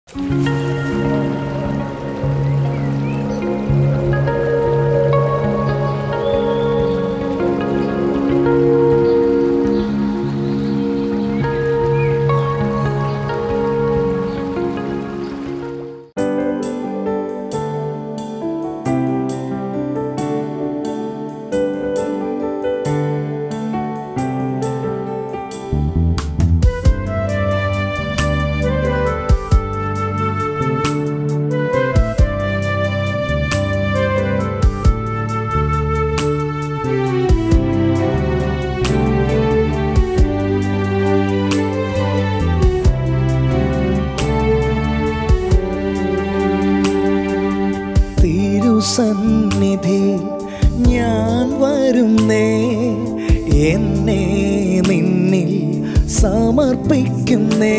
തിരുസന്നിധി ഞാൻ വരുന്നേ എന്നെ നിന്നിൽ സമർപ്പിക്കുന്നേ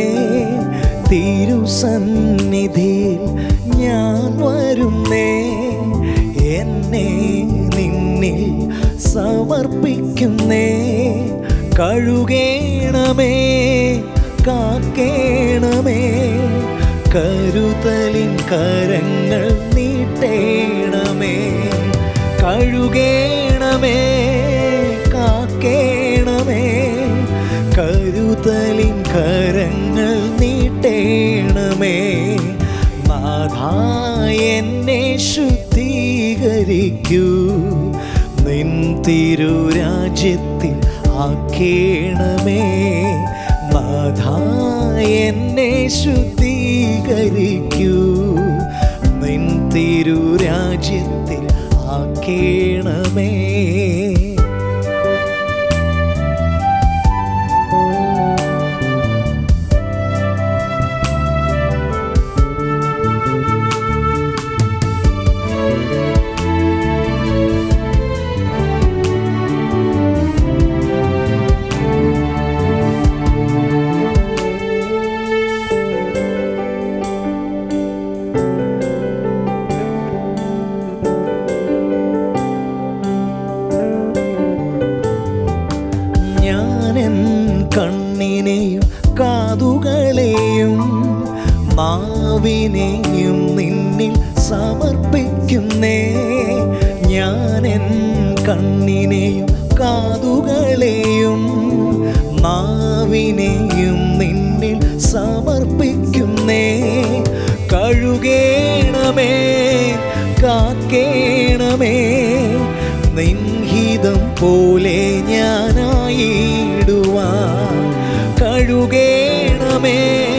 തിരുസന്നിധി ഞാൻ വരുന്നേ എന്നെ നിന്നിൽ സമർപ്പിക്കുന്നേ കഴുകേണമേ കാക്കേണമേ കരുതലിൻ കരങ്ങൾ നീട്ടേണമേ കഴുകേണമേ കാക്കേണമേ കരുതലിൻ കരങ്ങൾ നീട്ടേണമേ നാഥാ എന്നെ ശുദ്ധീകരിക്കൂ നിൻ തിരുരാജ്യത്തിൽ ആക്കേണമേ നാഥാ എന്നെ ശുദ്ധീകരിക്കൂ നിൻ തിരുരാജ്യത്തിൽ ആക്കേണമേ ഞാനെൻ കണ്ണിനെയും കാതുകളെയും നാവിനെയും നിന്നിൽ സമർപ്പിക്കുന്നേ ഞാനെൻ കണ്ണിനെയും കാതുകളെയും നാവിനെയും നിന്നിൽ സമർപ്പിക്കുന്നേ കഴുകേണമേ കാക്കേണമേ നിൻഹിതം പോലെ ഞാനായിടുവാൻ കഴുകേണമേ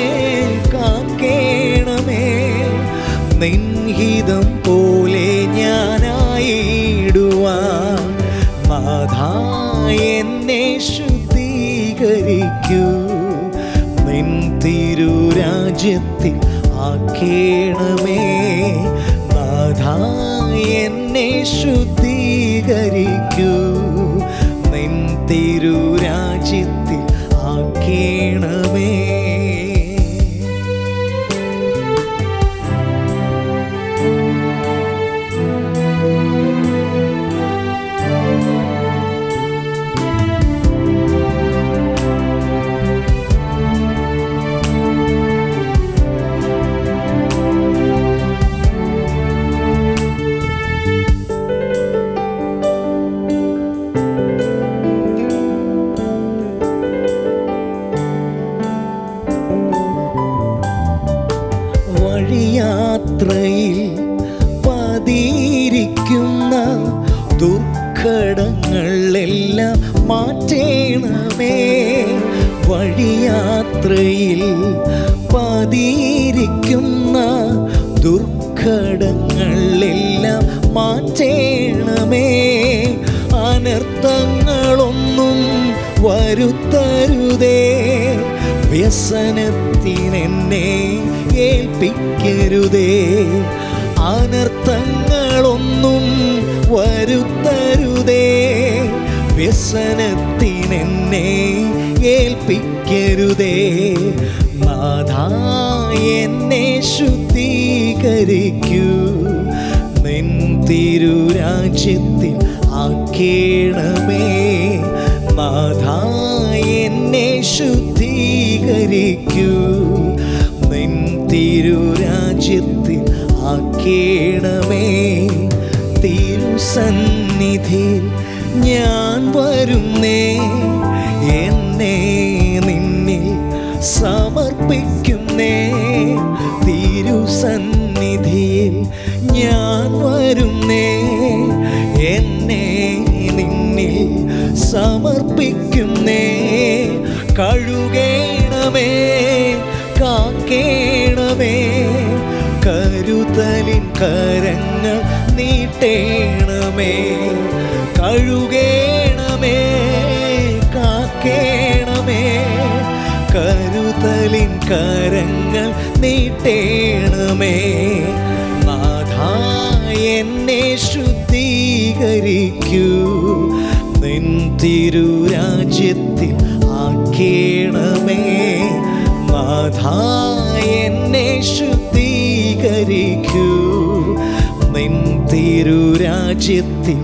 കാക്കേണമേ നിൻഹിതം പോലെ ഞാനായിടുവാൻ നാഥാ എന്നെ ശുദ്ധീകരിക്കൂ നിൻ തിരുരാജ്യത്തിൽ ആക്കേണമേ നാഥാ എന്നെ ശുദ്ധീകരിക്കൂ നിൻ തിരുരാജ്യത്തിൽ ആക്കേണമേ വഴിയാത്രയിൽ പതിയിരിക്കുന്ന ദുർഘടങ്ങളെല്ലാം മാറ്റേണമേ വഴിയാത്രയിൽ പതിയിരിക്കുന്ന ദുർഘടങ്ങളെല്ലാം മാറ്റേണമേ അനർത്ഥങ്ങളൊന്നും വരുത്തരുതേ വ്യസനത്തിനെന്നെ ഏൽപ്പിക്കരുതേ അനർത്ഥങ്ങളൊന്നും വരുത്തരുതേ വ്യസനത്തിനെന്നെ ഏൽപ്പിക്കരുതേ നാഥാ എന്നെ ശുദ്ധീകരിക്കൂ നിൻ തിരുരാജ്യത്തിൽ ആക്കേണമേ നാഥാ എന്നെ ശുദ്ധീകരിക്കൂ നിൻ തിരുരാജ്യത്തിൽ ആക്കേണമേ തിരുസന്നിധിയിൽ ഞാൻ വരുന്നേ എന്നെ നിന്നിൽ സമർപ്പിക്കുന്നേ തിരുസന്നിധിയിൽ ഞാൻ വരുന്നേ എന്നെ നിന്നിൽ സമർപ്പിക്കുന്നേ കഴുകേണമേ കാക്കേണമേ കരുതലിൻ കരങ്ങൾ നീട്ടേണമേ കഴുകേണമേ കാക്കേണമേ കരുതലിൻ കരങ്ങൾ നീട്ടേണമേ നാഥ എന്നെ ശുദ്ധീകരിക്കൂ നിൻ തിരുരാജ്യത്തിൽ ആക്കേണമേ നാഥ എന്നെ ശുദ്ധീകരിക്കൂ നിൻ തിരുരാജ്യത്തിൽ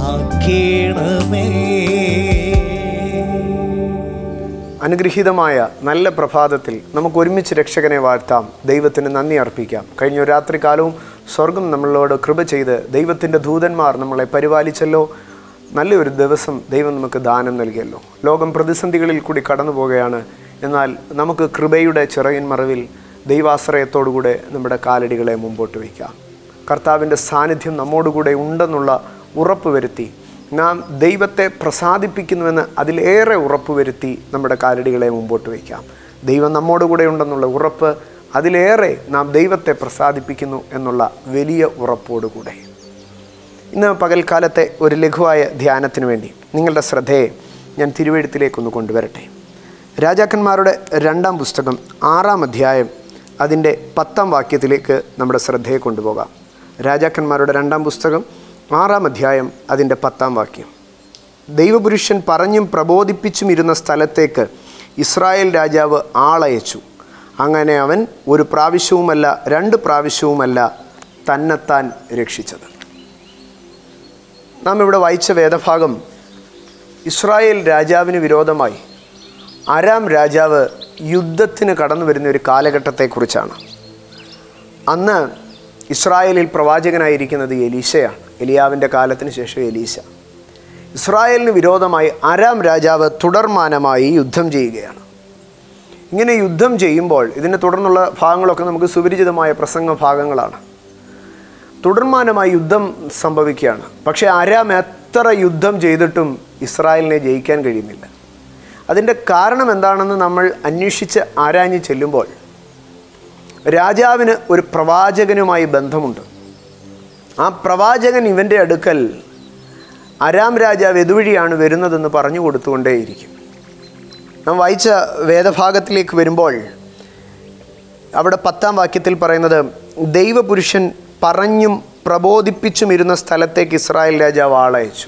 ആക്കേണമേ അനുഗ്രഹീതമായ നല്ല പ്രഭാതത്തിൽ നമുക്ക് ഒരുമിച്ച് രക്ഷകനെ വാഴ്ത്താം ദൈവത്തിന് നന്ദി അർപ്പിക്കാം കഴിഞ്ഞ ഒരു രാത്രികാലവും സ്വർഗം നമ്മളോട് കൃപ ചെയ്ത് ദൈവത്തിൻ്റെ ദൂതന്മാർ നമ്മളെ പരിപാലിച്ചല്ലോ നല്ലൊരു ദിവസം ദൈവം നമുക്ക് ദാനം നൽകിയല്ലോ ലോകം പ്രതിസന്ധികളിൽ കൂടി കടന്നു പോവുകയാണ് എന്നാൽ നമുക്ക് കൃപയുടെ ചിറകിൻ മറവിൽ ദൈവാശ്രയത്തോടുകൂടെ നമ്മുടെ കാലടികളെ മുമ്പോട്ട് വയ്ക്കാം കർത്താവിൻ്റെ സാന്നിധ്യം നമ്മോടുകൂടെ ഉണ്ടെന്നുള്ള ഉറപ്പ് വരുത്തി നാം ദൈവത്തെ പ്രസാദിപ്പിക്കുന്നുവെന്ന് അതിലേറെ ഉറപ്പ് വരുത്തി നമ്മുടെ കാലടികളെ മുമ്പോട്ട് വയ്ക്കാം ദൈവം നമ്മോടുകൂടെ ഉണ്ടെന്നുള്ള ഉറപ്പ് അതിലേറെ നാം ദൈവത്തെ പ്രസാദിപ്പിക്കുന്നു എന്നുള്ള വലിയ ഉറപ്പോടുകൂടെ ഇന്ന് പകൽക്കാലത്തെ ഒരു ലഘുവായ ധ്യാനത്തിന് വേണ്ടി നിങ്ങളുടെ ശ്രദ്ധയെ ഞാൻ തിരുവഴുത്തിലേക്കൊന്ന് കൊണ്ടുവരട്ടെ രാജാക്കന്മാരുടെ രണ്ടാം പുസ്തകം ആറാം അധ്യായം അതിൻ്റെ പത്താം വാക്യത്തിലേക്ക് നമ്മുടെ ശ്രദ്ധയെ കൊണ്ടുപോകാം രാജാക്കന്മാരുടെ രണ്ടാം പുസ്തകം ആറാം അധ്യായം അതിൻ്റെ പത്താം വാക്യം ദൈവപുരുഷൻ പറഞ്ഞും പ്രബോധിപ്പിച്ചും ഇരുന്ന സ്ഥലത്തേക്ക് ഇസ്രായേൽ രാജാവ് ആളയച്ചു അങ്ങനെ അവൻ ഒരു പ്രാവശ്യവുമല്ല രണ്ട് പ്രാവശ്യവുമല്ല തന്നെത്താൻ രക്ഷിച്ചത് നാം ഇവിടെ വായിച്ച വേദഭാഗം ഇസ്രായേൽ രാജാവിന് വിരോധമായി അരാം രാജാവ് യുദ്ധത്തിന് കടന്നു വരുന്ന ഒരു കാലഘട്ടത്തെക്കുറിച്ചാണ് അന്ന് ഇസ്രായേലിൽ പ്രവാചകനായിരിക്കുന്നത് എലീശയാണ് എലിയാവിൻ്റെ കാലത്തിന് ശേഷം എലീശ ഇസ്രായേലിന് വിരോധമായി അരാം രാജാവ് തുടർമാനമായി യുദ്ധം ചെയ്യുകയാണ് ഇങ്ങനെ യുദ്ധം ചെയ്യുമ്പോൾ ഇതിനെ തുടർന്നുള്ള ഭാഗങ്ങളൊക്കെ നമുക്ക് സുപരിചിതമായ പ്രസംഗ ഭാഗങ്ങളാണ് തുടർമാനമായി യുദ്ധം സംഭവിക്കുകയാണ് പക്ഷേ അരാം എത്ര യുദ്ധം ചെയ്തിട്ടും ഇസ്രായേലിനെ ജയിക്കാൻ കഴിയുന്നില്ല അതിൻ്റെ കാരണം എന്താണെന്ന് നമ്മൾ അന്വേഷിച്ച് ആരാഞ്ഞ് ചെല്ലുമ്പോൾ രാജാവിന് ഒരു പ്രവാചകനുമായി ബന്ധമുണ്ട് ആ പ്രവാചകൻ ഇവൻ്റെ അടുക്കൽ അരാം രാജാവ് എതുവഴിയാണ് വരുന്നതെന്ന് പറഞ്ഞു കൊടുത്തുകൊണ്ടേയിരിക്കും നാം വായിച്ച വേദഭാഗത്തിലേക്ക് വരുമ്പോൾ അവിടെ പത്താം വാക്യത്തിൽ പറയുന്നത് ദൈവപുരുഷൻ പറഞ്ഞും പ്രബോധിപ്പിച്ചും ഇരുന്ന സ്ഥലത്തേക്ക് ഇസ്രായേൽ രാജാവ് ആളയച്ചു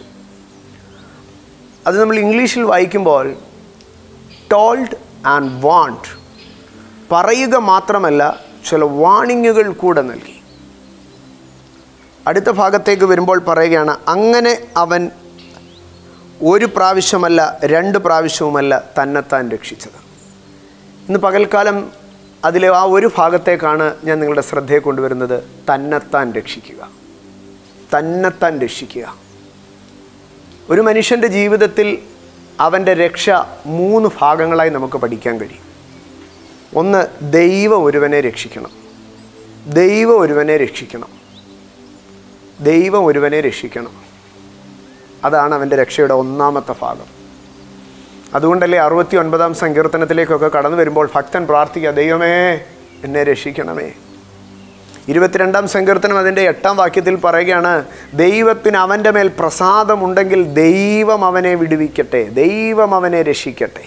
അത് നമ്മൾ ഇംഗ്ലീഷിൽ വായിക്കുമ്പോൾ ടോൾഡ് ആൻഡ് വാണ്ട് പറയുക മാത്രമല്ല ചില വാണിങ്ങുകൾ കൂടെ നൽകി അടുത്ത ഭാഗത്തേക്ക് വരുമ്പോൾ പറയുകയാണ് അങ്ങനെ അവൻ ഒരു പ്രാവശ്യമല്ല രണ്ട് പ്രാവശ്യവുമല്ല തന്നെത്താൻ രക്ഷിച്ചത് ഇന്ന് പകൽക്കാലം അതിലെ ആ ഒരു ഭാഗത്തേക്കാണ് ഞാൻ നിങ്ങളുടെ ശ്രദ്ധയെ കൊണ്ടുവരുന്നത് തന്നെത്താൻ രക്ഷിക്കുക തന്നെത്താൻ രക്ഷിക്കുക ഒരു മനുഷ്യൻ്റെ ജീവിതത്തിൽ അവൻ്റെ രക്ഷ മൂന്ന് ഭാഗങ്ങളായി നമുക്ക് പഠിക്കാൻ കഴിയും ഒന്ന് ദൈവം ഒരുവനെ രക്ഷിക്കണം ദൈവം ഒരുവനെ രക്ഷിക്കണം ദൈവം ഒരുവനെ രക്ഷിക്കണം അതാണ് അവൻ്റെ രക്ഷയുടെ ഒന്നാമത്തെ ഭാഗം അതുകൊണ്ടല്ലേ അറുപത്തി ഒൻപതാം സങ്കീർത്തനത്തിലേക്കൊക്കെ കടന്നു വരുമ്പോൾ ഭക്തൻ പ്രാർത്ഥിക്കുക ദൈവമേ എന്നെ രക്ഷിക്കണമേ ഇരുപത്തിരണ്ടാം സങ്കീർത്തനം അതിൻ്റെ എട്ടാം വാക്യത്തിൽ പറയുകയാണ് ദൈവത്തിന് അവൻ്റെ മേൽ പ്രസാദമുണ്ടെങ്കിൽ ദൈവം അവനെ വിടുവിക്കട്ടെ ദൈവം അവനെ രക്ഷിക്കട്ടെ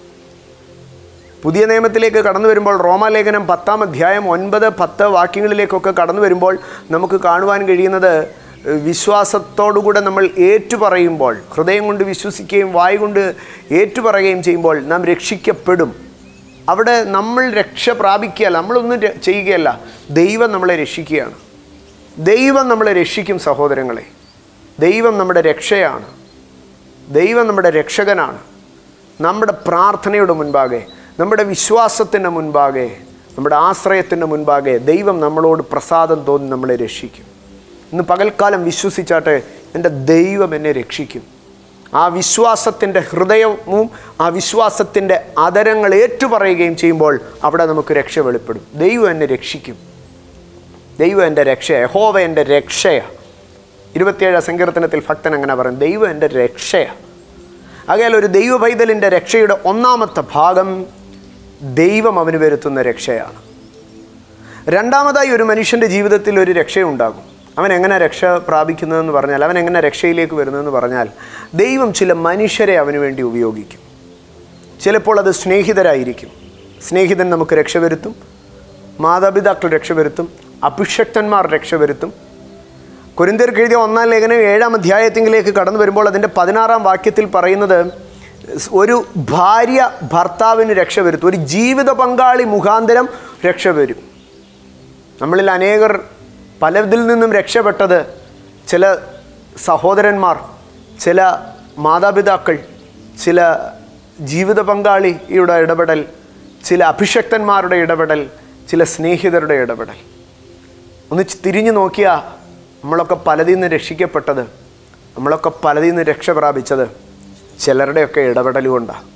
പുതിയ നിയമത്തിലേക്ക് കടന്നു വരുമ്പോൾ റോമാലേഖനം പത്താം അധ്യായം ഒൻപത് പത്ത് വാക്യങ്ങളിലേക്കൊക്കെ കടന്നു വരുമ്പോൾ നമുക്ക് കാണുവാൻ കഴിയുന്നത് വിശ്വാസത്തോടുകൂടെ നമ്മൾ ഏറ്റുപറയുമ്പോൾ ഹൃദയം കൊണ്ട് വിശ്വസിക്കുകയും വായ് കൊണ്ട് ഏറ്റുപറയുകയും ചെയ്യുമ്പോൾ നാം രക്ഷിക്കപ്പെടും അവിടെ നമ്മൾ രക്ഷ പ്രാപിക്കുകയല്ല നമ്മളൊന്നും ര- ചെയ്യുകയല്ല ദൈവം നമ്മളെ രക്ഷിക്കുകയാണ് ദൈവം നമ്മളെ രക്ഷിക്കും സഹോദരങ്ങളെ ദൈവം നമ്മുടെ രക്ഷയാണ് ദൈവം നമ്മുടെ രക്ഷകനാണ് നമ്മുടെ പ്രാർത്ഥനയുടെ മുൻപാകെ നമ്മുടെ വിശ്വാസത്തിൻ്റെ മുൻപാകെ നമ്മുടെ ആശ്രയത്തിൻ്റെ മുൻപാകെ ദൈവം നമ്മളോട് പ്രസാദം തോന്നി നമ്മളെ രക്ഷിക്കും ഇന്ന് പകൽക്കാലം വിശ്വസിച്ചാട്ടെ എൻ്റെ ദൈവം എന്നെ രക്ഷിക്കും ആ വിശ്വാസത്തിൻ്റെ ഹൃദയവും ആ വിശ്വാസത്തിൻ്റെ അതരങ്ങൾ ഏറ്റുപറയുകയും ചെയ്യുമ്പോൾ അവിടെ നമുക്ക് രക്ഷ വെളിപ്പെടും ദൈവം എന്നെ രക്ഷിക്കും ദൈവം എൻ്റെ രക്ഷയ യഹോവ എൻ്റെ രക്ഷയ ഇരുപത്തിയേഴ് സങ്കീർത്തനത്തിൽ ഭക്തൻ അങ്ങനെ പറയും ദൈവം എൻ്റെ രക്ഷയ ആകയാൽ ഒരു ദൈവ പൈതലിൻ്റെ രക്ഷയുടെ ഒന്നാമത്തെ ഭാഗം ദൈവം അവന് വരുത്തുന്ന രക്ഷയാണ് രണ്ടാമതായി ഒരു മനുഷ്യൻ്റെ ജീവിതത്തിൽ ഒരു രക്ഷയുണ്ടാകും അവൻ എങ്ങനെ രക്ഷ പ്രാപിക്കുന്നതെന്ന് പറഞ്ഞാൽ അവൻ എങ്ങനെ രക്ഷയിലേക്ക് വരുന്നതെന്ന് പറഞ്ഞാൽ ദൈവം ചില മനുഷ്യരെ അവന് വേണ്ടി ഉപയോഗിക്കും ചിലപ്പോൾ അത് സ്നേഹിതരായിരിക്കും സ്നേഹിതൻ നമുക്ക് രക്ഷ വരുത്തും മാതാപിതാക്കൾ രക്ഷ വരുത്തും അഭിഷക്തന്മാർ രക്ഷ വരുത്തും കുരിന്തിയർക്ക് എഴുതിയ ഒന്നാം ലേഖനം ഏഴാം അധ്യായത്തിലേക്ക് കടന്നു വരുമ്പോൾ അതിൻ്റെ പതിനാറാം വാക്യത്തിൽ പറയുന്നത് ഒരു ഭാര്യ ഭർത്താവിന് രക്ഷ വരുത്തും ഒരു ജീവിത പങ്കാളി മുഖാന്തരം രക്ഷ വരും നമ്മളിൽ അനേകർ പലതിൽ നിന്നും രക്ഷപ്പെട്ടത് ചില സഹോദരന്മാർ ചില മാതാപിതാക്കൾ ചില ജീവിത പങ്കാളിയുടെ ഇടപെടൽ ചില അഭിഷക്തന്മാരുടെ ഇടപെടൽ ചില സ്നേഹിതരുടെ ഇടപെടൽ ഒന്ന് തിരിഞ്ഞു നോക്കിയാൽ നമ്മളൊക്കെ പലതിൽ നിന്ന് രക്ഷിക്കപ്പെട്ടത് നമ്മളൊക്കെ പലതിൽ നിന്ന് രക്ഷ പ്രാപിച്ചത് ചിലരുടെയൊക്കെ ഇടപെടൽ കൊണ്ടാണ്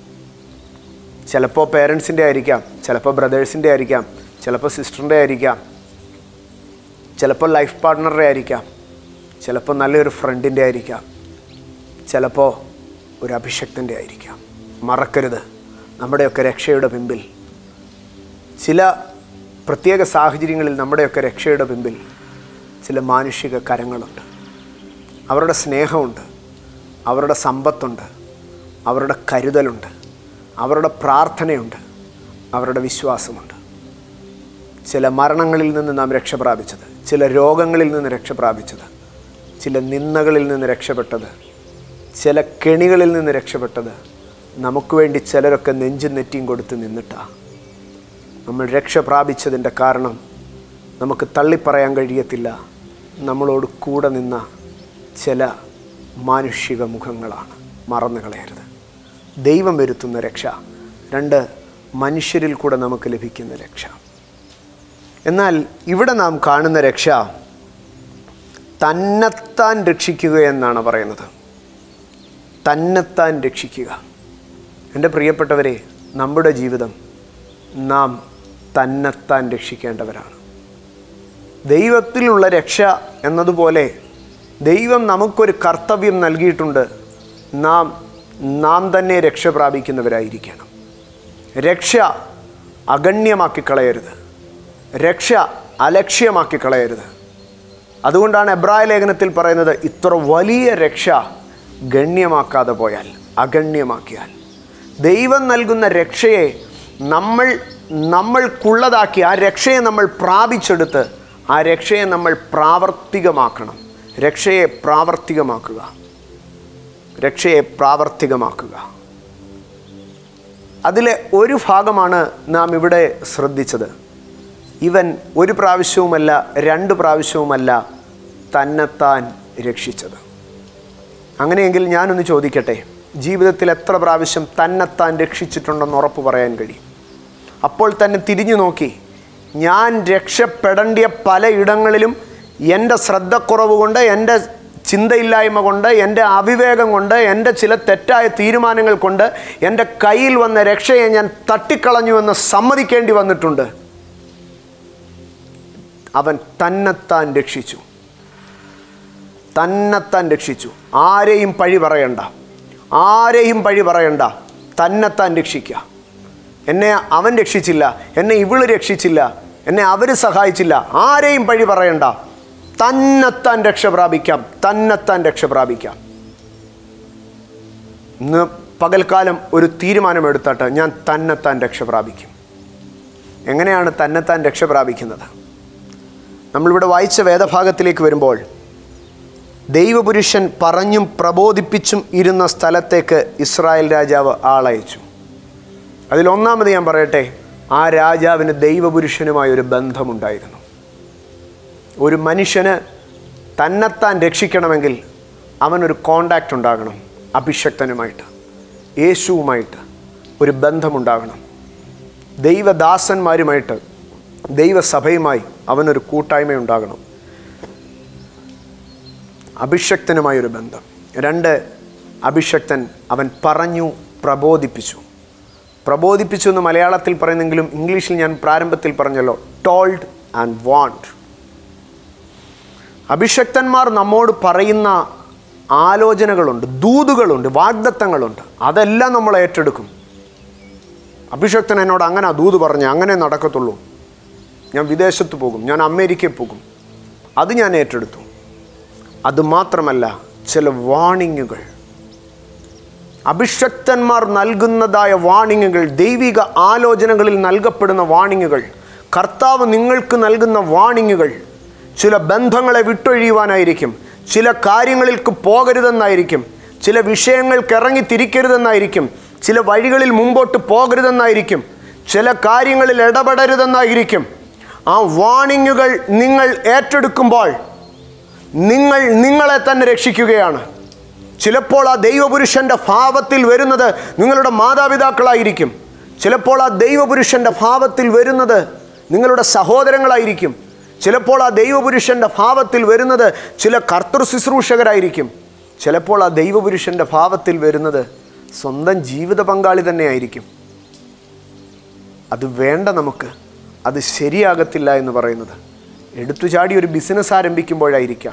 ചിലപ്പോൾ പേരൻസിൻ്റെ ആയിരിക്കാം ചിലപ്പോൾ ബ്രദേഴ്സിൻ്റെ ആയിരിക്കാം ചിലപ്പോൾ സിസ്റ്ററിൻ്റെ ആയിരിക്കാം ചിലപ്പോൾ ലൈഫ് പാർട്ട്ണറുടെ ആയിരിക്കാം ചിലപ്പോൾ നല്ലൊരു ഫ്രണ്ടിൻ്റെ ആയിരിക്കാം ചിലപ്പോൾ ഒരു അഭിഷക്തൻ്റെ ആയിരിക്കാം മറക്കരുത് നമ്മുടെയൊക്കെ രക്ഷയുടെ പിമ്പിൽ ചില പ്രത്യേക സാഹചര്യങ്ങളിൽ നമ്മുടെയൊക്കെ രക്ഷയുടെ പിമ്പിൽ ചില മാനുഷിക കരങ്ങളുണ്ട് അവരുടെ സ്നേഹമുണ്ട് അവരുടെ സമ്പത്തുണ്ട് അവരുടെ കരുതലുണ്ട് അവരുടെ പ്രാർത്ഥനയുണ്ട് അവരുടെ വിശ്വാസമുണ്ട് ചില മരണങ്ങളിൽ നിന്ന് നാം രക്ഷ പ്രാപിച്ചത് ചില രോഗങ്ങളിൽ നിന്ന് രക്ഷ പ്രാപിച്ചത് ചില നിന്ദകളിൽ നിന്ന് രക്ഷപ്പെട്ടത് ചില കെണികളിൽ നിന്ന് രക്ഷപ്പെട്ടത് നമുക്ക് വേണ്ടി ചിലരൊക്കെ നെഞ്ചും നെറ്റിയും കൊടുത്ത് നിന്നിട്ടാണ് നമ്മൾ രക്ഷ പ്രാപിച്ചതിൻ്റെ കാരണം നമുക്ക് തള്ളിപ്പറയാൻ കഴിയത്തില്ല നമ്മളോട് കൂടെ നിന്ന ചില മാനുഷിക മുഖങ്ങളാണ് മറന്നു കളയരുത് ദൈവം വരുത്തുന്ന രക്ഷ രണ്ട് മനുഷ്യരിൽ കൂടെ നമുക്ക് ലഭിക്കുന്ന രക്ഷ എന്നാൽ ഇവിടെ നാം കാണുന്ന രക്ഷ തന്നെത്താൻ രക്ഷിക്കുക എന്നാണ് പറയുന്നത് തന്നെത്താൻ രക്ഷിക്കുക എൻ്റെ പ്രിയപ്പെട്ടവരെ നമ്മുടെ ജീവിതം നാം തന്നെത്താൻ രക്ഷിക്കേണ്ടവരാണ് ദൈവത്തിലുള്ള രക്ഷ എന്നതുപോലെ ദൈവം നമുക്കൊരു കർത്തവ്യം നൽകിയിട്ടുണ്ട് നാം നാം തന്നെ രക്ഷ പ്രാപിക്കുന്നവരായിരിക്കണം രക്ഷ അഗണ്യമാക്കി കളയരുത് രക്ഷ അലക്ഷ്യമാക്കി കളയരുത് അതുകൊണ്ടാണ് എബ്രായ ലേഖനത്തിൽ പറയുന്നത് ഇത്ര വലിയ രക്ഷ ഗണ്യമാക്കാതെ പോയാൽ അഗണ്യമാക്കിയാൽ ദൈവം നൽകുന്ന രക്ഷയെ നമ്മൾ നമ്മൾക്കുള്ളതാക്കി ആ രക്ഷയെ നമ്മൾ പ്രാപിച്ചെടുത്ത് ആ രക്ഷയെ നമ്മൾ പ്രാവർത്തികമാക്കണം രക്ഷയെ പ്രാവർത്തികമാക്കുക രക്ഷയെ പ്രാവർത്തികമാക്കുക അതിലെ ഒരു ഭാഗമാണ് നാം ഇവിടെ ശ്രദ്ധിച്ചത് ഇവൻ ഒരു പ്രാവശ്യവുമല്ല രണ്ട് പ്രാവശ്യവുമല്ല തന്നെത്താൻ രക്ഷിച്ചത് അങ്ങനെയെങ്കിൽ ഞാനൊന്ന് ചോദിക്കട്ടെ ജീവിതത്തിൽ എത്ര പ്രാവശ്യം തന്നെത്താൻ രക്ഷിച്ചിട്ടുണ്ടെന്ന് ഉറപ്പ് പറയാൻ കഴിയും അപ്പോൾ തന്നെ തിരിഞ്ഞു നോക്കി ഞാൻ രക്ഷപ്പെടേണ്ടിയ പലയിടങ്ങളിലും എൻ്റെ ശ്രദ്ധക്കുറവ് കൊണ്ട് എൻ്റെ ചിന്തയില്ലായ്മ കൊണ്ട് എൻ്റെ അവിവേകം കൊണ്ട് എൻ്റെ ചില തെറ്റായ തീരുമാനങ്ങൾ കൊണ്ട് എൻ്റെ കയ്യിൽ വന്ന രക്ഷയെ ഞാൻ തട്ടിക്കളഞ്ഞുവെന്ന് സമ്മതിക്കേണ്ടി വന്നിട്ടുണ്ട് അവൻ തന്നെത്താൻ രക്ഷിച്ചു തന്നെത്താൻ രക്ഷിച്ചു ആരെയും പഴി പറയണ്ട ആരെയും പഴി പറയണ്ട തന്നെത്താൻ രക്ഷിക്കുക എന്നെ അവൻ രക്ഷിച്ചില്ല എന്നെ ഇവള് രക്ഷിച്ചില്ല എന്നെ അവർ സഹായിച്ചില്ല ആരെയും പഴി പറയണ്ട തന്നെത്താൻ രക്ഷ പ്രാപിക്കാം തന്നെത്താൻ രക്ഷ പ്രാപിക്കാം ഇന്ന് പകൽക്കാലം ഒരു തീരുമാനമെടുത്തട്ടെ ഞാൻ തന്നെത്താൻ രക്ഷ പ്രാപിക്കും എങ്ങനെയാണ് തന്നെത്താൻ രക്ഷ പ്രാപിക്കുന്നത് നമ്മളിവിടെ വായിച്ച വേദഭാഗത്തിലേക്ക് വരുമ്പോൾ ദൈവപുരുഷൻ പറഞ്ഞും പ്രബോധിപ്പിച്ചും ഇരുന്ന സ്ഥലത്തേക്ക് ഇസ്രായേൽ രാജാവ് ആളയച്ചു അതിലൊന്നാമത് ഞാൻ പറയട്ടെ ആ രാജാവിന് ദൈവപുരുഷനുമായ ഒരു ബന്ധമുണ്ടായിരുന്നു ഒരു മനുഷ്യന് തന്നെത്താൻ രക്ഷിക്കണമെങ്കിൽ അവനൊരു കോണ്ടാക്റ്റ് ഉണ്ടാകണം അഭിഷക്തനുമായിട്ട് യേശുവുമായിട്ട് ഒരു ബന്ധമുണ്ടാകണം ദൈവദാസന്മാരുമായിട്ട് ദൈവസഭയുമായി അവനൊരു കൂട്ടായ്മ ഉണ്ടാകണം അഭിഷക്തനുമായൊരു ബന്ധം രണ്ട് അഭിഷക്തൻ അവൻ പറഞ്ഞു പ്രബോധിപ്പിച്ചു പ്രബോധിപ്പിച്ചു എന്ന് മലയാളത്തിൽ പറയുന്നെങ്കിലും ഇംഗ്ലീഷിൽ ഞാൻ പ്രാരംഭത്തിൽ പറഞ്ഞല്ലോ ടോൾഡ് ആൻഡ് വാണ്ട് അഭിഷക്തന്മാർ നമ്മോട് പറയുന്ന ആലോചനകളുണ്ട് ദൂതുകളുണ്ട് വാഗ്ദത്തങ്ങളുണ്ട് അതെല്ലാം നമ്മൾ ഏറ്റെടുക്കും അഭിഷക്തൻ എന്നോട് അങ്ങനെ ദൂത് പറഞ്ഞ് അങ്ങനെ നടക്കത്തുള്ളൂ ഞാൻ വിദേശത്ത് പോകും ഞാൻ അമേരിക്കയിൽ പോകും അത് ഞാൻ ഏറ്റെടുത്തു അതുമാത്രമല്ല ചില വാണിങ്ങുകൾ അഭിഷക്തന്മാർ നൽകുന്നതായ വാണിങ്ങുകൾ ദൈവിക ആലോചനകളിൽ നൽകപ്പെടുന്ന വാണിങ്ങുകൾ കർത്താവ് നിങ്ങൾക്ക് നൽകുന്ന വാണിങ്ങുകൾ ചില ബന്ധങ്ങളെ വിട്ടൊഴിയുവാനായിരിക്കും ചില കാര്യങ്ങളിലേക്ക് പോകരുതെന്നായിരിക്കും ചില വിഷയങ്ങൾക്ക് ഇറങ്ങി തിരിക്കരുതെന്നായിരിക്കും ചില വഴികളിൽ മുമ്പോട്ട് പോകരുതെന്നായിരിക്കും ചില കാര്യങ്ങളിൽ ഇടപെടരുതെന്നായിരിക്കും ആ വാണിങ്ങുകൾ നിങ്ങൾ ഏറ്റെടുക്കുമ്പോൾ നിങ്ങൾ നിങ്ങളെ തന്നെ രക്ഷിക്കുകയാണ് ചിലപ്പോൾ ആ ദൈവപുരുഷൻ്റെ ഭാവത്തിൽ വരുന്നത് നിങ്ങളുടെ മാതാപിതാക്കളായിരിക്കും ചിലപ്പോൾ ആ ദൈവപുരുഷൻ്റെ ഭാവത്തിൽ വരുന്നത് നിങ്ങളുടെ സഹോദരങ്ങളായിരിക്കും ചിലപ്പോൾ ആ ദൈവപുരുഷൻ്റെ ഭാവത്തിൽ വരുന്നത് ചില കർത്തൃ ശുശ്രൂഷകരായിരിക്കും ചിലപ്പോൾ ആ ദൈവപുരുഷൻ്റെ ഭാവത്തിൽ വരുന്നത് സ്വന്തം ജീവിത പങ്കാളി തന്നെയായിരിക്കും അത് വേണ്ട നമുക്ക് അത് ശരിയാകത്തില്ല എന്ന് പറയുന്നത് എടുത്തു ചാടി ഒരു ബിസിനസ് ആരംഭിക്കുമ്പോഴായിരിക്കാം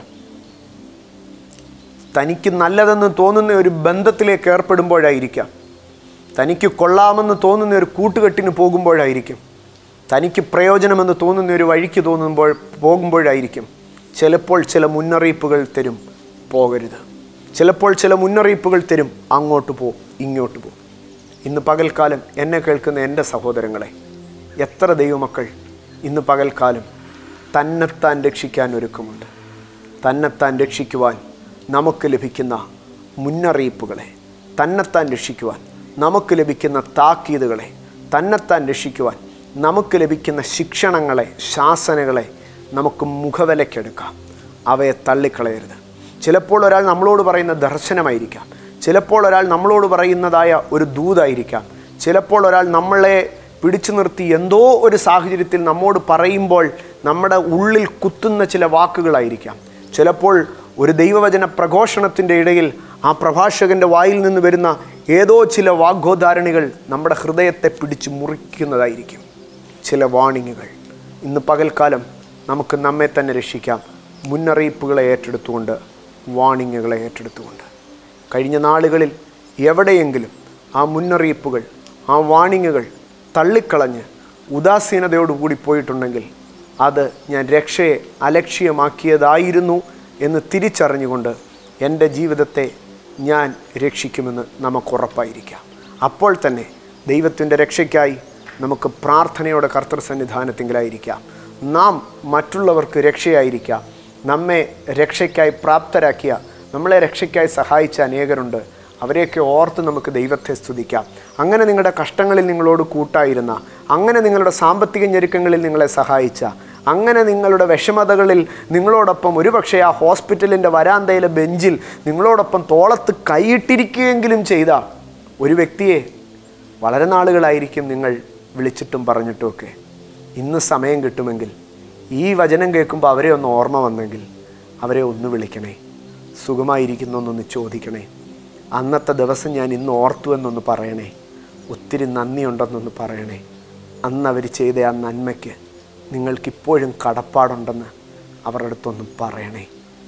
തനിക്ക് നല്ലതെന്ന് തോന്നുന്ന ഒരു ബന്ധത്തിലേക്ക് ഏർപ്പെടുമ്പോഴായിരിക്കാം തനിക്ക് കൊള്ളാമെന്ന് തോന്നുന്ന ഒരു കൂട്ടുകെട്ടിന് പോകുമ്പോഴായിരിക്കും തനിക്ക് പ്രയോജനമെന്ന് തോന്നുന്ന ഒരു വഴിക്ക് തോന്നുമ്പോൾ പോകുമ്പോഴായിരിക്കും ചിലപ്പോൾ ചില മുന്നറിയിപ്പുകൾ തരും പോകരുത് ചിലപ്പോൾ ചില മുന്നറിയിപ്പുകൾ തരും അങ്ങോട്ട് പോ ഇങ്ങോട്ട് പോ ഇന്ന് പകൽക്കാലം എന്നെ കേൾക്കുന്ന എൻ്റെ സഹോദരങ്ങളെ എത്ര ദൈവമക്കൾ ഇന്ന് പകൽക്കാലം തന്നെത്താൻ രക്ഷിക്കാൻ ഒരുക്കമുണ്ട് തന്നെത്താൻ രക്ഷിക്കുവാൻ നമുക്ക് ലഭിക്കുന്ന മുന്നറിയിപ്പുകളെ തന്നെത്താൻ രക്ഷിക്കുവാൻ നമുക്ക് ലഭിക്കുന്ന താക്കീതുകളെ തന്നെത്താൻ രക്ഷിക്കുവാൻ നമുക്ക് ലഭിക്കുന്ന ശിക്ഷണങ്ങളെ ശാസനകളെ നമുക്ക് മുഖവിലക്കെടുക്കാം അവയെ തള്ളിക്കളയരുത് ചിലപ്പോൾ ഒരാൾ നമ്മളോട് പറയുന്ന ദർശനമായിരിക്കാം ചിലപ്പോൾ ഒരാൾ നമ്മളോട് പറയുന്നതായ ഒരു ദൂതായിരിക്കാം ചിലപ്പോൾ ഒരാൾ നമ്മളെ പിടിച്ചു നിർത്തി എന്തോ ഒരു സാഹചര്യത്തിൽ നമ്മോട് പറയുമ്പോൾ നമ്മുടെ ഉള്ളിൽ കുത്തുന്ന ചില വാക്കുകളായിരിക്കാം ചിലപ്പോൾ ഒരു ദൈവവചന പ്രഘോഷണത്തിൻ്റെ ഇടയിൽ ആ പ്രഭാഷകൻ്റെ വായിൽ നിന്ന് വരുന്ന ഏതോ ചില വാഗ്ഗോധാരണികൾ നമ്മുടെ ഹൃദയത്തെ പിടിച്ച് മുറിക്കുന്നതായിരിക്കും ചില വാണിങ്ങുകൾ ഇന്ന് പകൽക്കാലം നമുക്ക് നമ്മെ തന്നെ രക്ഷിക്കാം മുന്നറിയിപ്പുകളെ ഏറ്റെടുത്തുകൊണ്ട് വാണിങ്ങുകളെ ഏറ്റെടുത്തുകൊണ്ട് കഴിഞ്ഞ നാളുകളിൽ എവിടെയെങ്കിലും ആ മുന്നറിയിപ്പുകൾ ആ വാണിങ്ങുകൾ തള്ളിക്കളഞ്ഞ് ഉദാസീനതയോടുകൂടി പോയിട്ടുണ്ടെങ്കിൽ അത് ഞാൻ രക്ഷയെ അലക്ഷ്യമാക്കിയതായിരുന്നു എന്ന് തിരിച്ചറിഞ്ഞുകൊണ്ട് എൻ്റെ ജീവിതത്തെ ഞാൻ രക്ഷിക്കുമെന്ന് നമുക്ക് ഉറപ്പായിരിക്കാം അപ്പോൾ തന്നെ ദൈവത്തിൻ്റെ രക്ഷയ്ക്കായി നമുക്ക് പ്രാർത്ഥനയോടെ കർത്തൃ സന്നിധാനത്തിങ്കിലായിരിക്കാം നാം മറ്റുള്ളവർക്ക് രക്ഷയായിരിക്കാം നമ്മെ രക്ഷയ്ക്കായി പ്രാപ്തരാക്കിയ നമ്മളെ രക്ഷയ്ക്കായി സഹായിച്ച അനേകരുണ്ട് അവരെയൊക്കെ ഓർത്ത് നമുക്ക് ദൈവത്തെ സ്തുതിക്കാം അങ്ങനെ നിങ്ങളുടെ കഷ്ടങ്ങളിൽ നിങ്ങളോട് കൂട്ടായിരുന്ന അങ്ങനെ നിങ്ങളുടെ സാമ്പത്തിക ഞെരുക്കങ്ങളിൽ നിങ്ങളെ സഹായിച്ച അങ്ങനെ നിങ്ങളുടെ വിഷമതകളിൽ നിങ്ങളോടൊപ്പം ഒരുപക്ഷെ ആ ഹോസ്പിറ്റലിൻ്റെ വരാന്തയിലെ ബെഞ്ചിൽ നിങ്ങളോടൊപ്പം തോളത്ത് കൈയിട്ടിരിക്കുകയെങ്കിലും ചെയ്ത ഒരു വ്യക്തിയെ വളരെ നാളുകളായിരിക്കും നിങ്ങൾ വിളിച്ചിട്ടും പറഞ്ഞിട്ടുമൊക്കെ ഇന്ന് സമയം കിട്ടുമെങ്കിൽ ഈ വചനം കേൾക്കുമ്പോൾ അവരെ ഒന്ന് ഓർമ്മ വന്നെങ്കിൽ അവരെ ഒന്ന് വിളിക്കണേ സുഖമായിരിക്കുന്നു എന്നൊന്ന് ചോദിക്കണേ അന്നത്തെ ദിവസം ഞാൻ ഇന്ന് ഓർത്തു എന്നൊന്ന് പറയണേ ഒത്തിരി നന്ദിയുണ്ടെന്നൊന്ന് പറയണേ അന്ന് അവർ ചെയ്ത ആ നന്മയ്ക്ക് നിങ്ങൾക്കിപ്പോഴും കടപ്പാടുണ്ടെന്ന് അവരുടെ അടുത്തൊന്നും പറയണേ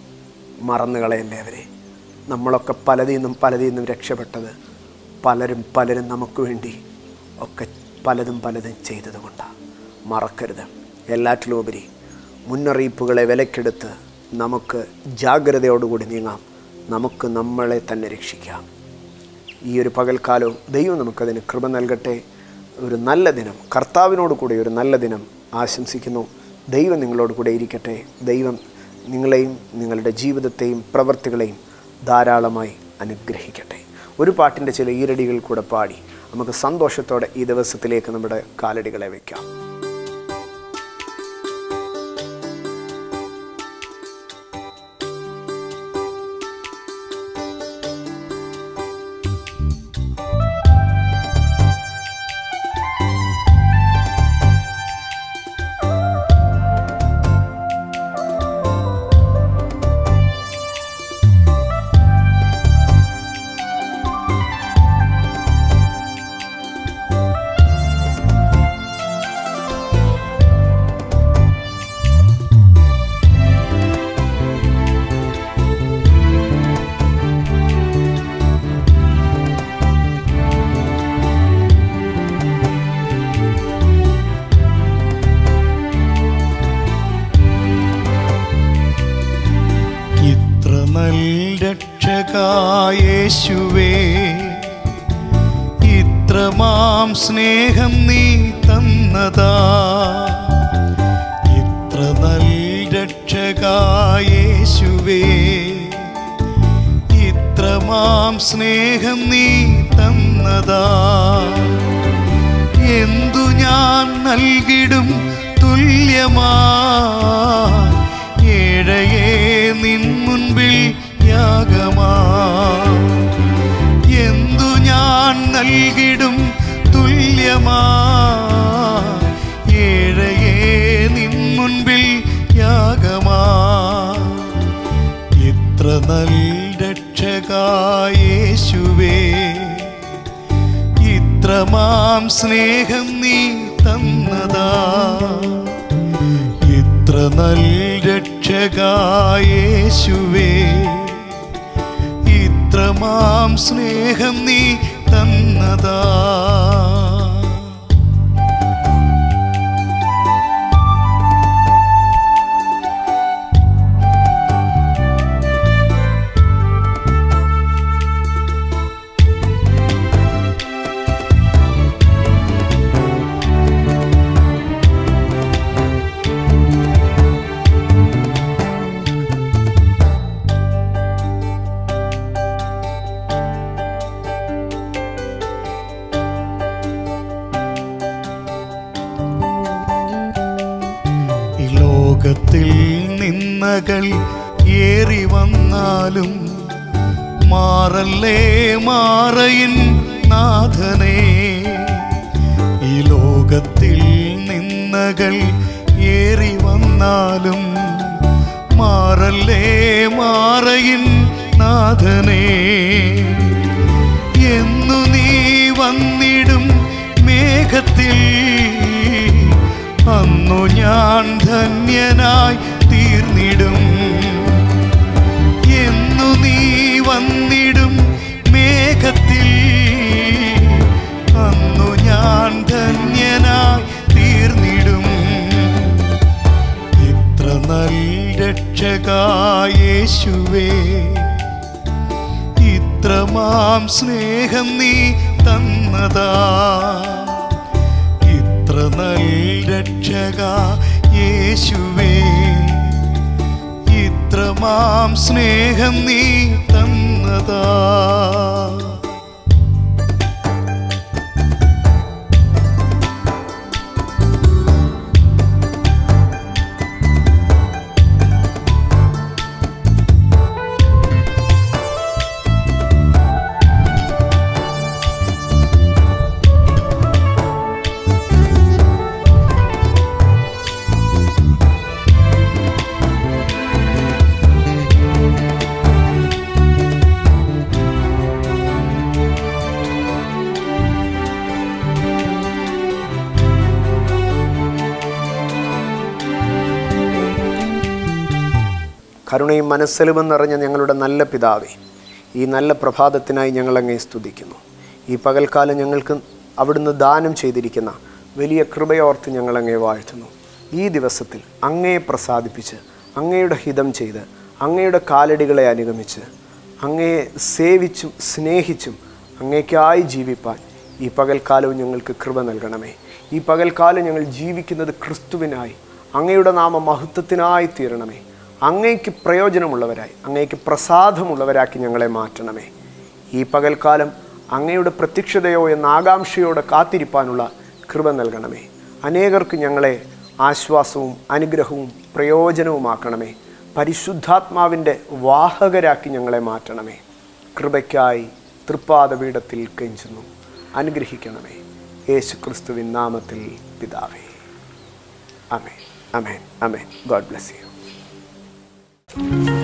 മറന്നു കളയല്ലേ അവരെ നമ്മളൊക്കെ പലതിൽ നിന്നും പലതിൽ നിന്നും രക്ഷപ്പെട്ടത് പലരും പലരും നമുക്ക് വേണ്ടി ഒക്കെ പലതും പലതും ചെയ്തതുകൊണ്ടാണ് മറക്കരുത് എല്ലാറ്റിലുപരി മുന്നറിയിപ്പുകളെ വിലക്കെടുത്ത് നമുക്ക് ജാഗ്രതയോടുകൂടി നീങ്ങാം നമുക്ക് നമ്മളെ തന്നെ രക്ഷിക്കാം ഈ ഒരു പകൽക്കാലവും ദൈവം നമുക്കതിന് കൃപ നൽകട്ടെ ഒരു നല്ല ദിനം കർത്താവിനോട് കൂടി ഒരു നല്ല ദിനം ആശംസിക്കുന്നു ദൈവം നിങ്ങളോട് കൂടെ ഇരിക്കട്ടെ ദൈവം നിങ്ങളെയും നിങ്ങളുടെ ജീവിതത്തെയും പ്രവൃത്തികളെയും ധാരാളമായി അനുഗ്രഹിക്കട്ടെ ഒരു പാട്ടിൻ്റെ ചില ഈരടികൾ കൂടെ പാടി നമുക്ക് സന്തോഷത്തോടെ ഈ ദിവസത്തിലേക്ക് നമ്മുടെ കാലടികളെ വയ്ക്കാം യേശുവേ രക്ഷകായേശുവേ ഇത്രമാം സ്നേഹം നീ തന്നതാ ഇത്ര നൽ രക്ഷകായേശുവേ ഇത്രമാം സ്നേഹം നീ തന്നതാ എന്തു ഞാൻ നൽകിടും തുല്യമാ ഏഴയേ നിൻ മുൻപിൽ യാഗമാ എന്തു ഞാൻ നൽകിടും തുല്യമാ ഏഴയേ നിൻ മുൻപിൽ യാഗമാ ഇത്ര നൽ രക്ഷകായേശുവേ ഇത്രമാം സ്നേഹം നീ തന്നതാ ഇത്ര നൽ രക്ഷകായേശുവേ ഇത്രമാം സ്നേഹം നീ തന്നതാ ഈ ലോകത്തിൽ നിന്നകൾ ഏറി വന്നാലും മാറല്ലേ മാറയിൻ നാഥനേ ഈ ലോകത്തിൽ നിന്നകൾ ഏറി വന്നാലും മാറല്ലേ മാറയിൻ നാഥനേ എന്നു നീ വന്നിടും മേഘത്തിൽ അന്നു ഞാൻ ധന്യനായി തീർന്നിടും എന്നു നീ വന്നിടും മേഘത്തിൽ അന്നു ഞാൻ ധന്യനായി തീർന്നിടും ഇത്ര നൽ രക്ഷകായേശുവേ ഇത്രമാം സ്നേഹം നീ തന്നതാ ഇത്ര നൽ രക്ഷക യേശുവേ ഇത്രമാം സ്നേഹം നീ തന്നതാ കരുണയും മനസ്സലുമെന്ന് നിറഞ്ഞ ഞങ്ങളുടെ നല്ല പിതാവേ ഈ നല്ല പ്രഭാതത്തിനായി ഞങ്ങളങ്ങേ സ്തുതിക്കുന്നു ഈ പകൽക്കാലം ഞങ്ങൾക്ക് അവിടുന്ന് ദാനം ചെയ്തിരിക്കുന്ന വലിയ കൃപയോർത്ത് ഞങ്ങളങ്ങേ വാഴ്ത്തുന്നു ഈ ദിവസത്തിൽ അങ്ങയെ പ്രസാദിപ്പിച്ച് അങ്ങയുടെ ഹിതം ചെയ്ത് അങ്ങയുടെ കാലടികളെ അനുഗമിച്ച് അങ്ങയെ സേവിച്ചും സ്നേഹിച്ചും അങ്ങേക്കായി ജീവിപ്പാൻ ഈ പകൽക്കാലവും ഞങ്ങൾക്ക് കൃപ നൽകണമേ ഈ പകൽക്കാലം ഞങ്ങൾ ജീവിക്കുന്നത് ക്രിസ്തുവിനായി അങ്ങയുടെ നാമ മഹത്വത്തിനായി തീരണമേ അങ്ങയ്ക്ക് പ്രയോജനമുള്ളവരായി അങ്ങയ്ക്ക് പ്രസാദമുള്ളവരാക്കി ഞങ്ങളെ മാറ്റണമേ ഈ പകൽക്കാലം അങ്ങയുടെ പ്രത്യക്ഷതയോ എന്ന ആകാംക്ഷയോടെ കാത്തിരിപ്പാനുള്ള കൃപ നൽകണമേ അനേകർക്ക് ഞങ്ങളെ ആശ്വാസവും അനുഗ്രഹവും പ്രയോജനവുമാക്കണമേ പരിശുദ്ധാത്മാവിൻ്റെ വാഹകരാക്കി ഞങ്ങളെ മാറ്റണമേ കൃപയ്ക്കായി തൃപ്പാദപീഠത്തിൽ കെഞ്ചുന്നു അനുഗ്രഹിക്കണമേ യേശു ക്രിസ്തുവിൻ നാമത്തിൽ പിതാവേ amen amen amen God bless U